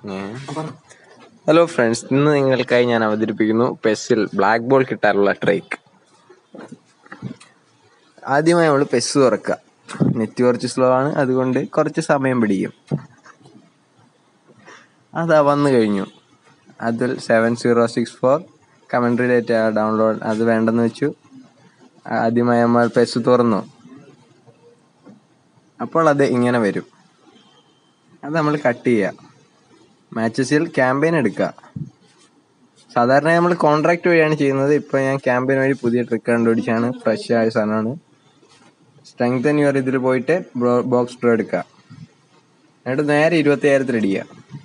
hello friends ഇന്ന് നിങ്ങൾക്കായി ഞാൻ അവതരിപ്പിക്കുന്നു പെസ്സിൽ ബ്ലാക്ക് ബോൾ കിട്ടാനുള്ള ട്രേക്ക് ആദ്യമായി നമ്മൾ പെസ് തുറക്കുക നെറ്റ് കുറച്ച് സ്ലോ ആണ് അതുകൊണ്ട് കുറച്ച് സമയം പിടിക്കും അതാ വന്നു കഴിഞ്ഞു അതിൽ seven zero six four commentary data download അത് വേണ്ടെന്ന് വെച്ചു ആദ്യമായി നമ്മൾ പെസ് തുറന്നു അപ്പോൾ അത് ഇങ്ങനെ വരും അത് നമ്മൾ കട്ട് ചെയ്യുക മാച്ചസിൽ ക്യാമ്പയിൻ എടുക്കുക സാധാരണ നമ്മൾ കോൺട്രാക്ട് വഴിയാണ് ചെയ്യുന്നത് ഇപ്പോൾ ഞാൻ ക്യാമ്പയിൻ വഴി പുതിയ ട്രിക്ക് കണ്ടുപിടിച്ചാണ് ഫ്രഷ് ആയ സാധനമാണ് സ്ട്രെങ്തൻ യുവർ ഇതിൽ പോയിട്ട് ബോക്സ് ഡ്രോ എടുക്കുക എന്നിട്ട് നേരെ ഇരുപത്തി അയ്യായിരത്തിൽ അടിക്കുക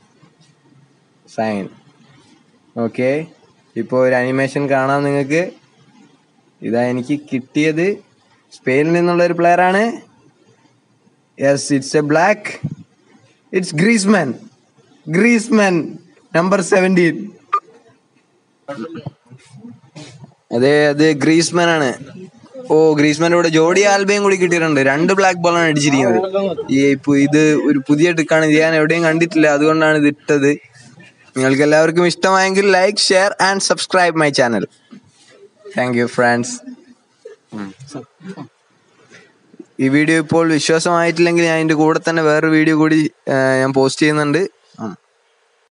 സൈൻ ഓക്കെ ഇപ്പോൾ ഒരു അനിമേഷൻ കാണാം നിങ്ങൾക്ക് ഇതാ എനിക്ക് കിട്ടിയത് സ്പെയിനിൽ നിന്നുള്ള ഒരു പ്ലെയർ ആണ് yes it's a black it's Griezmann Griezmann number seventeen അതെ അത് ഗ്രീസ്മാൻ ആണ് ഓ ഗ്രീസ്മാൻ്റെ കൂടെ ജോഡി ആൽബയും കൂടി കിട്ടിയിട്ടുണ്ട് രണ്ട് ബ്ലാക്ക് ബോളാണ് അടിച്ചിരിക്കുന്നത് ഈ ഇപ്പൊ ഇത് ഒരു പുതിയ ട്രിക്കാണ് ഇത് ഞാൻ എവിടെയും കണ്ടിട്ടില്ല അതുകൊണ്ടാണ് ഇത് ഇട്ടത് നിങ്ങൾക്ക് എല്ലാവർക്കും ഇഷ്ടമായെങ്കിൽ like share and subscribe my channel thank you friends ഈ വീഡിയോ ഇപ്പോൾ വിശ്വാസമായിട്ടില്ലെങ്കിൽ ഞാൻ ഇതിൻ്റെ കൂടെ തന്നെ വേറൊരു വീഡിയോ കൂടി ആ, ഞാൻ പോസ്റ്റ് ചെയ്യുന്നുണ്ട്